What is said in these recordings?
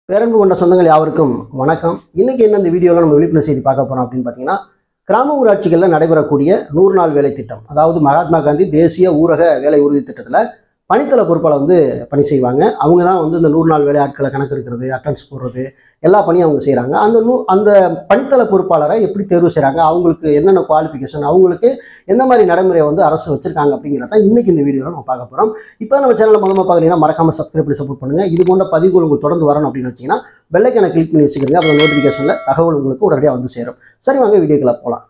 பேரன்பு கொண்ட சொந்தங்கள் யாவருக்கும் வணக்கம் இன்னைக்கு என்ன இந்த வீடியோவில் நம்ம விழிப்புணர்வு செய்தி பார்க்க போறோம் அப்படின்னு பார்த்தீங்கன்னா கிராம ஊராட்சிகளில் நடைபெறக்கூடிய நூறு நாள் வேலை திட்டம் அதாவது மகாத்மா காந்தி தேசிய ஊரக வேலை உறுதி திட்டத்தில் பணித்தள பொறுப்பாளர் வந்து பணி செய்வாங்க அவங்க தான் வந்து இந்த நூறு நாள் வேலை ஆட்களை கணக்கெடுக்கிறது அட்டன்ஸ் போடுறது எல்லா பணியும் அவங்க செய்கிறாங்க அந்த நூ அந்த பணித்தள பொறுப்பாளரை எப்படி தேர்வு செய்கிறாங்க அவங்களுக்கு என்னென்ன குவாலிஃபிகேஷன் அவங்களுக்கு எந்த மாதிரி நடைமுறையை வந்து அரசு வச்சிருக்காங்க அப்படிங்கிறத இன்னைக்கு இந்த வீடியோவில் நம்ம பார்க்க போகிறோம் இப்போ நம்ம சேனலில் முதல்ல பார்க்குறீங்கன்னா மறக்காம சப்ஸ்கிரைப் பண்ணி சப்போர்ட் பண்ணுங்க இது போன்ற பதிவுகள் உங்களுக்கு தொடர்ந்து வரணும் அப்படின்னு வச்சிங்கன்னா பெல்லைக்கான கிளிக் பண்ணி வச்சுக்கிறீங்க அப்புறம் நோட்டிஃபிகேஷனில் தகவல் உங்களுக்கு உடனடியாக வந்து சேரும் சரி வாங்க வீடியோக்குள்ள போகலாம்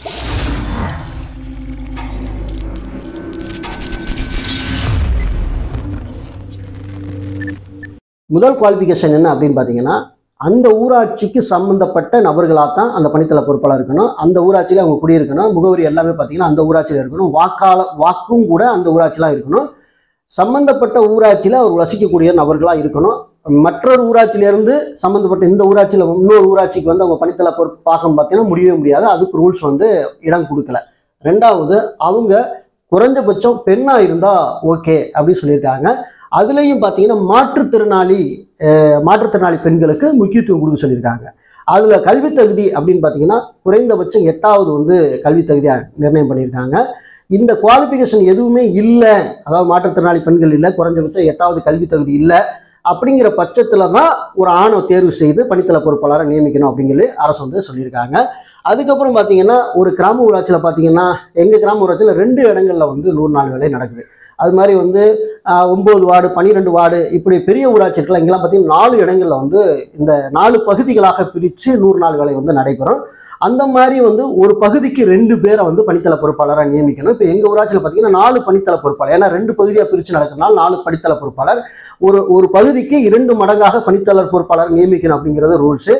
முதல் குவாலிஃபிகேஷன் என்ன அப்படின்னு பார்த்தீங்கன்னா அந்த ஊராட்சிக்கு சம்மந்தப்பட்ட நபர்களாக தான் அந்த பணித்தள பொறுப்பாளர் இருக்கணும் அந்த ஊராட்சியில் அவங்க குடியிருக்கணும் முகவரி எல்லாமே பார்த்தீங்கன்னா அந்த ஊராட்சியில் இருக்கணும் வாக்காள வாக்கும் கூட அந்த ஊராட்சிலாம் இருக்கணும் சம்பந்தப்பட்ட ஊராட்சியில் அவர் வசிக்கக்கூடிய நபர்களாக இருக்கணும் மற்றொரு ஊராட்சியிலேருந்து சம்மந்தப்பட்ட இந்த ஊராட்சியில் இன்னொரு ஊராட்சிக்கு வந்து அவங்க பணித்தள பொறுப்பு பார்க்க பார்த்தீங்கன்னா முடியவே முடியாது அதுக்கு ரூல்ஸ் வந்து இடம் கொடுக்கல ரெண்டாவது அவங்க குறைஞ்சபட்சம் பெண்ணாக இருந்தால் ஓகே அப்படின்னு சொல்லியிருக்காங்க அதுலேயும் பார்த்தீங்கன்னா மாற்றுத்திறனாளி அஹ், மாற்றுத்திறனாளி பெண்களுக்கு முக்கியத்துவம் கொடுக்க சொல்லியிருக்காங்க அதில் கல்வித் தகுதி அப்படின்னு பார்த்தீங்கன்னா குறைந்தபட்சம் எட்டாவது வந்து கல்வித் தகுதியாக நிர்ணயம் பண்ணியிருக்காங்க இந்த குவாலிஃபிகேஷன் எதுவுமே இல்லை அதாவது மாற்றுத்திறனாளி பெண்கள் இல்லை குறைஞ்சபட்சம் எட்டாவது கல்வித் தகுதி இல்லை அப்படிங்கிற பட்சத்தில் தான் ஒரு ஆணை தேர்வு செய்து பணித்தள பொறுப்பாளரை நியமிக்கணும் அப்படிங்கிறது அரசு வந்து சொல்லியிருக்காங்க அதுக்கப்புறம் பார்த்தீங்கன்னா ஒரு கிராம ஊராட்சியில் பார்த்தீங்கன்னா எங்கள் கிராம ஊராட்சியில் ரெண்டு இடங்கள்ல வந்து நூறு நாள் வேலை நடக்குது அது மாதிரி வந்து ஆஹ், ஒன்பது வார்டு பன்னிரெண்டு வார்டு இப்படி பெரிய ஊராட்சி இருக்குல்ல இங்கெல்லாம் பார்த்தீங்கன்னா நாலு இடங்கள்ல வந்து இந்த நாலு பகுதிகளாக பிரித்து நூறு நாள் வேலை வந்து நடைபெறும் அந்த மாதிரி வந்து ஒரு பகுதிக்கு ரெண்டு பேரை வந்து பணித்தள பொறுப்பாளராக நியமிக்கணும் இப்போ எங்கள் ஊராட்சியில் பார்த்தீங்கன்னா நாலு பணித்தள பொறுப்பாளர் ஏன்னா ரெண்டு பகுதியாக பிரித்து நடக்கிறதுனால நாலு பணித்தள பொறுப்பாளர் ஒரு ஒரு பகுதிக்கு இரண்டு மடங்காக பணித்தளர் பொறுப்பாளர் நியமிக்கணும் அப்படிங்கிறது ரூல்ஸு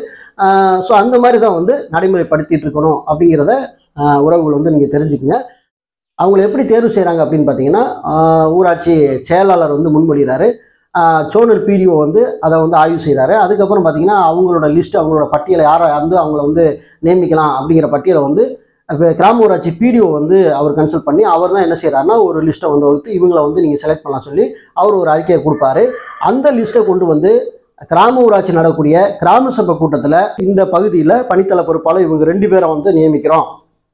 ஸோ அந்த மாதிரி தான் வந்து நடைமுறைப்படுத்திட்டு இருக்கணும் அப்படிங்கிறத ஆஹ், உறவுகள் வந்து நீங்கள் தெரிஞ்சுக்கங்க அவங்களை எப்படி தேர்வு செய்கிறாங்க அப்படின்னு பார்த்தீங்கன்னா ஆஹ், ஊராட்சி செயலாளர் வந்து முன்மொழிகிறாரு சோனல் பிடிஓ வந்து அதை வந்து ஆய்வு செய்கிறாரு அதுக்கப்புறம் பார்த்தீங்கன்னா அவங்களோட லிஸ்ட் அவங்களோட பட்டியலை யாரை வந்து அவங்கள வந்து நியமிக்கலாம் அப்படிங்கிற பட்டியலை வந்து இப்போ கிராம ஊராட்சி பிடிஓ வந்து அவர் கன்சல்ட் பண்ணி அவர் தான் என்ன செய்கிறாருன்னா ஒரு லிஸ்ட்டை வந்து வகுத்து இவங்களை வந்து நீங்கள் செலக்ட் பண்ணலாம் சொல்லி அவர் ஒரு அறிக்கையை கொடுப்பாரு அந்த லிஸ்ட்டை கொண்டு வந்து கிராம ஊராட்சி நடக்கக்கூடிய கிராம சபை கூட்டத்தில் இந்த பகுதியில் பணித்தள பொறுப்பாளர் இவங்க ரெண்டு பேரை வந்து நியமிக்கிறோம்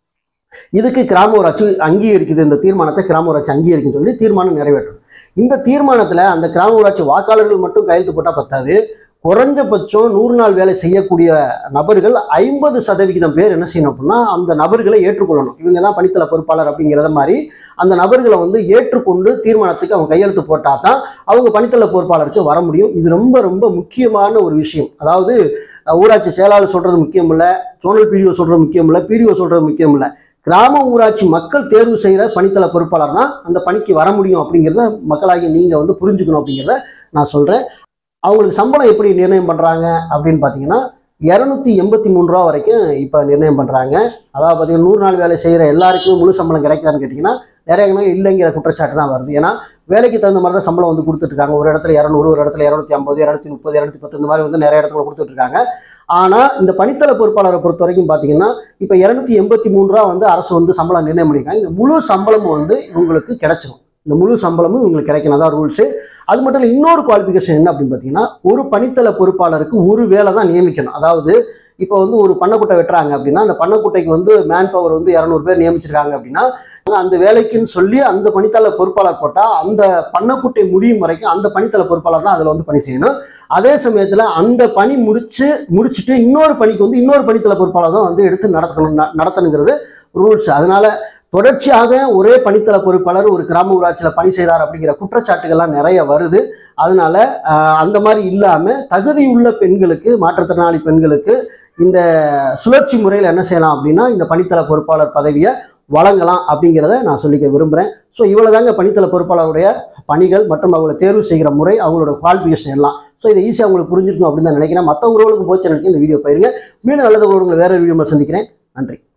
இதுக்கு கிராம ஊராட்சி அங்கீகரிக்குது இந்த தீர்மானத்தை கிராம ஊராட்சி அங்கீகரிக்குன்னு சொல்லி தீர்மானம் நிறைவேற்றும் இந்த தீர்மானத்தில் அந்த கிராம ஊராட்சி வாக்காளர்கள் மட்டும் கையெழுத்து போட்டால் பத்தாது குறைஞ்சபட்சம் நூறு நாள் வேலை செய்யக்கூடிய நபர்கள் ஐம்பது சதவிகிதம் பேர் என்ன செய்யணும் அப்படின்னா அந்த நபர்களை ஏற்றுக்கொள்ளணும் இவங்க தான் பணித்தள பொறுப்பாளர் அப்படிங்கிறத மாதிரி அந்த நபர்களை வந்து ஏற்றுக்கொண்டு தீர்மானத்துக்கு அவங்க கையெழுத்து போட்டால் தான் அவங்க பணித்தள பொறுப்பாளருக்கு வர முடியும் இது ரொம்ப ரொம்ப முக்கியமான ஒரு விஷயம் அதாவது அஹ், ஊராட்சி செயலாளர் சொல்றது முக்கியம் இல்லை சோனல் பிடிஓ சொல்றது முக்கியம் இல்லை பிடிஓ சொல்றது முக்கியம் இல்லை கிராம ஊராட்சி மக்கள் தேர்வு செய்கிற பணித்தள பொறுப்பாளர் தான் அந்த பணிக்கு வர முடியும் அப்படிங்கிறத மக்களாகி நீங்கள் வந்து புரிஞ்சுக்கணும் அப்படிங்கிறத நான் சொல்கிறேன் அவங்களுக்கு சம்பளம் எப்படி நிர்ணயம் பண்ணுறாங்க அப்படின்னு பார்த்தீங்கன்னா இரநூத்தி எண்பத்தி மூணு ரூபா வரைக்கும் இப்போ நிர்ணயம் பண்ணுறாங்க அதாவது பார்த்தீங்கன்னா நூறு நாள் வேலை செய்கிற எல்லாருக்குமே முழு சம்பளம் கிடைக்காதுன்னு கேட்டிங்கன்னா நிறைய இடங்கள் இல்லைங்கிற குற்றச்சாட்டு தான் வருது ஏன்னா வேலைக்கு தகுந்த மாதிரி தான் சம்பளம் வந்து கொடுத்துட்ருக்காங்க ஒரு இடத்துல இரநூறு ஒரு இடத்துல இரநூத்தி ஐம்பது இரநூத்தி முப்பது இரநூத்தி பத்து இந்த மாதிரி வந்து நிறைய இடத்துல கொடுத்துட்ருக்காங்க ஆனால் இந்த பணித்தள பொறுப்பாளரை பொறுத்த வரைக்கும் பார்த்தீங்கன்னா இப்போ இரநூத்தி எண்பத்தி மூணு ரூபா வந்து அரசு வந்து சம்பளம் நிர்ணயம் பண்ணியிருக்காங்க இந்த முழு சம்பளமும் வந்து இவங்களுக்கு கிடைச்சிரும் இந்த முழு சம்பளமும் இவங்களுக்கு கிடைக்கணும் தான் ரூல்ஸு அது மட்டும் இல்லை இன்னொரு குவாலிஃபிகேஷன் என்ன அப்படின்னு பார்த்தீங்கன்னா ஒரு பணித்தள பொறுப்பாளருக்கு ஒரு வேலை தான் நியமிக்கணும் அதாவது இப்போ வந்து ஒரு பண்ணக்குட்டை வெட்டுறாங்க அப்படின்னா அந்த பண்ணக்குட்டைக்கு வந்து மேன் பவர் வந்து இரநூறு பேர் நியமிச்சிருக்காங்க அப்படின்னா அந்த வேலைக்குன்னு சொல்லி அந்த பணித்தள பொறுப்பாளர் போட்டால் அந்த பண்ணக்குட்டை முடியும் வரைக்கும் அந்த பணித்தள பொறுப்பாளர் தான் அதில் வந்து பணி செய்யணும் அதே சமயத்தில் அந்த பணி முடிச்சு முடிச்சுட்டு இன்னொரு பணிக்கு வந்து இன்னொரு பணித்தள பொறுப்பாளர் தான் வந்து எடுத்து நடத்தணும் ந- நடத்தணுங்கிறது ரூல்ஸ் அதனால தொடர்ச்சியாக ஒரே பணித்தள பொறுப்பாளர் ஒரு கிராம ஊராட்சியில் பணி செய்கிறார் அப்படிங்கிற குற்றச்சாட்டுகள்லாம் நிறைய வருது அதனால ஆஹ், அந்த மாதிரி இல்லாமல் தகுதியுள்ள பெண்களுக்கு மாற்றுத்திறனாளி பெண்களுக்கு இந்த சுழற்சி முறையில் என்ன செய்யலாம் அப்படின்னா இந்த பணித்தள பொறுப்பாளர் பதவியை வழங்கலாம் அப்படிங்கிறத நான் சொல்லிக்க விரும்புகிறேன் ஸோ இவ்வளோ தாங்க பணித்தள பொறுப்பாளருடைய பணிகள் மற்றும் அவங்களை தேர்வு செய்கிற முறை அவங்களோட குவாலிஃபிகேஷன் எல்லாம் ஸோ இதை ஈஸியாக உங்களுக்கு புரிஞ்சிருக்கும் அப்படின்னு தான் நினைக்கிறேன் மற்ற உறவுகளுக்கும் போச்சு நினைக்க இந்த வீடியோ போயிருங்க மீண்டும் நல்லது உங்களை வேற வீடியோ சந்திக்கிறேன் நன்றி